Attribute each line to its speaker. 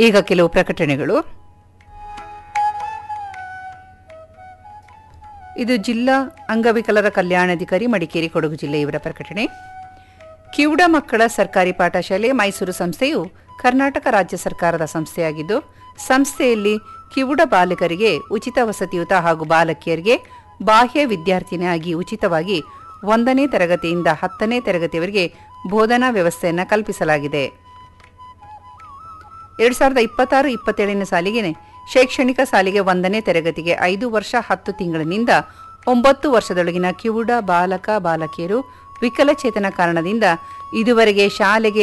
Speaker 1: ಈಗ ಕೆಲವು ಪ್ರಕಟಣೆಗಳು ಇದು ಜಿಲ್ಲಾ ಅಂಗವಿಕಲರ ಕಲ್ಯಾಣಾಧಿಕಾರಿ ಮಡಿಕೇರಿ ಕೊಡಗು ಜಿಲ್ಲೆ ಇವರ ಪ್ರಕಟಣೆ ಕಿವುಡ ಮಕ್ಕಳ ಸರ್ಕಾರಿ ಪಾಠಶಾಲೆ ಮೈಸೂರು ಸಂಸ್ಥೆಯು ಕರ್ನಾಟಕ ರಾಜ್ಯ ಸರ್ಕಾರದ ಸಂಸ್ಥೆಯಾಗಿದ್ದು ಸಂಸ್ಥೆಯಲ್ಲಿ ಕಿವುಡ ಬಾಲಕರಿಗೆ ಉಚಿತ ವಸತಿಯುತ ಹಾಗೂ ಬಾಲಕಿಯರಿಗೆ ಬಾಹ್ಯ ವಿದ್ಯಾರ್ಥಿನಿಯಾಗಿ ಉಚಿತವಾಗಿ ಒಂದನೇ ತರಗತಿಯಿಂದ ಹತ್ತನೇ ತರಗತಿಯವರೆಗೆ ಬೋಧನಾ ವ್ಯವಸ್ಥೆಯನ್ನು ಕಲ್ಪಿಸಲಾಗಿದೆ ಎರಡು ಸಾವಿರದ ಇಪ್ಪತ್ತಾರು ಇಪ್ಪತ್ತೇಳನೇ ಸಾಲಿಗೆ ಶೈಕ್ಷಣಿಕ ಸಾಲಿಗೆ ಒಂದನೇ ತರಗತಿಗೆ ಐದು ವರ್ಷ ಹತ್ತು ತಿಂಗಳಿನಿಂದ ಒಂಬತ್ತು ವರ್ಷದೊಳಗಿನ ಕಿವುಡ ಬಾಲಕ ಬಾಲಕಿಯರು ವಿಕಲಚೇತನ ಕಾರಣದಿಂದ ಇದುವರೆಗೆ ಶಾಲೆಗೆ